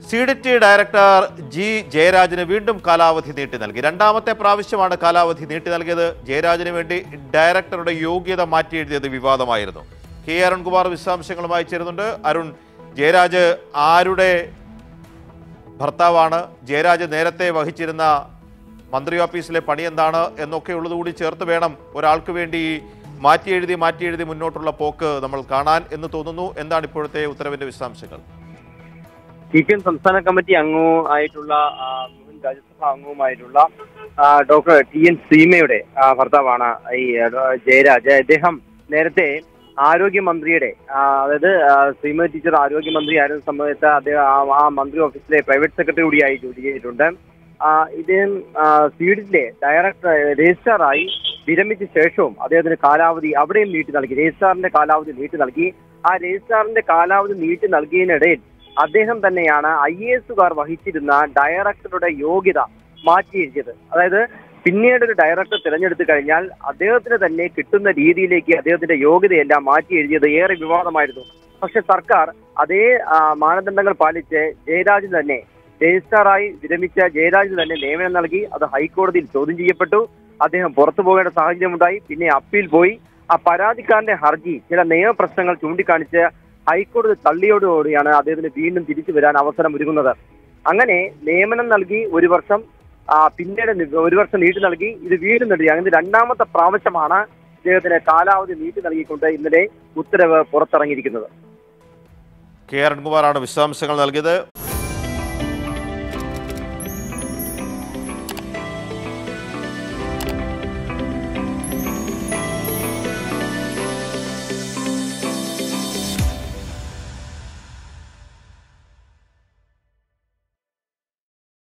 C D T director G ജയരാജന് വീണ്ടും കാലാവധി നീട്ടി നൽകി രണ്ടാമത്തെ പ്രാവശ്യമാണ് കാലാവധി നീട്ടി നൽകിയത് ജയരാജന് വേണ്ടി ഡയറക്ടറുടെ യോഗ്യത മാറ്റി എഴുതിയത് വിവാദമായിരുന്നു കെ അരുൺകുമാർ വിശദാംശങ്ങളുമായി ചേരുന്നുണ്ട് അരുൺ ജയരാജ് ആരുടെ ഭർത്താവാണ് ജയരാജ് നേരത്തെ വഹിച്ചിരുന്ന മന്ത്രി ഓഫീസിലെ പണി എന്താണ് എന്നൊക്കെ ഉള്ളതുകൂടി ചേർത്ത് വേണം ഒരാൾക്ക് വേണ്ടി മാറ്റി എഴുതി മാറ്റി എഴുതി മുന്നോട്ടുള്ള പോക്ക് നമ്മൾ കാണാൻ എന്ന് തോന്നുന്നു എന്താണ് ഇപ്പോഴത്തെ ഉത്തരവിന്റെ വിശദാംശങ്ങൾ സി പി എം സംസ്ഥാന കമ്മിറ്റി അംഗവും ആയിട്ടുള്ള ആ, മുൻ രാജ്യസഭാ അംഗവുമായിട്ടുള്ള ആ, ഡോക്ടർ ടി എൻ സീമയുടെ ആ, ഭർത്താവാണ് ഈ ആ, ജയരാജ് അദ്ദേഹം നേരത്തെ ആരോഗ്യമന്ത്രിയുടെ ആ, അതായത് ആ, ശ്രീമതി ടീച്ചർ ആരോഗ്യമന്ത്രി ആയിരുന്ന സമയത്ത് അദ്ദേഹം ആ- ആ മന്ത്രി ഓഫീസിലെ പ്രൈവറ്റ് സെക്രട്ടറി കൂടിയായി ജോലി ചെയ്തിട്ടുണ്ട് ആ, ഇദ്ദേഹം സീഡിലെ ഡയറക്ടർ രജിസ്ട്രാറായി വിരമിച്ച ശേഷവും അദ്ദേഹത്തിന് കാലാവധി അവിടെയും നീട്ടി നൽകി രജിസ്ട്രാറിന്റെ കാലാവധി നീട്ടി നൽകി ആ രജിസ്ട്രാറിന്റെ കാലാവധി നീട്ടി നൽകിയതിനിടയിൽ അദ്ദേഹം തന്നെയാണ് ഐ എ എസുകാർ വഹിച്ചിരുന്ന ഡയറക്ടറുടെ യോഗ്യത മാറ്റി എഴുതിയത് അതായത് പിന്നീട് ഒരു ഡയറക്ടർ തിരഞ്ഞെടുത്തു കഴിഞ്ഞാൽ അദ്ദേഹത്തിന് തന്നെ കിട്ടുന്ന രീതിയിലേക്ക് അദ്ദേഹത്തിന്റെ യോഗ്യതയെല്ലാം മാറ്റി എഴുതിയത് ഏറെ വിവാദമായിരുന്നു പക്ഷെ സർക്കാർ അതേ ആ, മാനദണ്ഡങ്ങൾ പാലിച്ച് ജയരാജ് തന്നെ രജിസ്ട്രാറായി വിരമിച്ച ജയരാജിന് തന്നെ നിയമനം നൽകി അത് ഹൈക്കോടതിയിൽ ചോദ്യം ചെയ്യപ്പെട്ടു അദ്ദേഹം പുറത്തു പോകേണ്ട സാഹചര്യമുണ്ടായി പിന്നെ അപ്പീൽ പോയി ആ പരാതിക്കാരന്റെ ഹർജി ചില നിയമപ്രശ്നങ്ങൾ ചൂണ്ടിക്കാണിച്ച് ഹൈക്കോടതി തള്ളിയോടുകൂടിയാണ് അദ്ദേഹത്തിന് വീണ്ടും തിരിച്ചു വരാൻ അവസരം ഒരുങ്ങുന്നത് അങ്ങനെ നിയമനം നൽകി ഒരു വർഷം ആ, പിന്നീട് നി- ഒരു വർഷം നീട്ടി നൽകി ഇത് വീണ്ടും നൽകി അങ്ങനെ രണ്ടാമത്തെ പ്രാവശ്യമാണ് ഇദ്ദേഹത്തിന് കാലാവധി നീട്ടി നൽകിക്കൊണ്ട് ഇന്നലെ ഉത്തരവ് പുറത്തിറങ്ങിയിരിക്കുന്നത് കെ അരുൺകുമാറാണ് വിശദാംശങ്ങൾ നൽകിയത്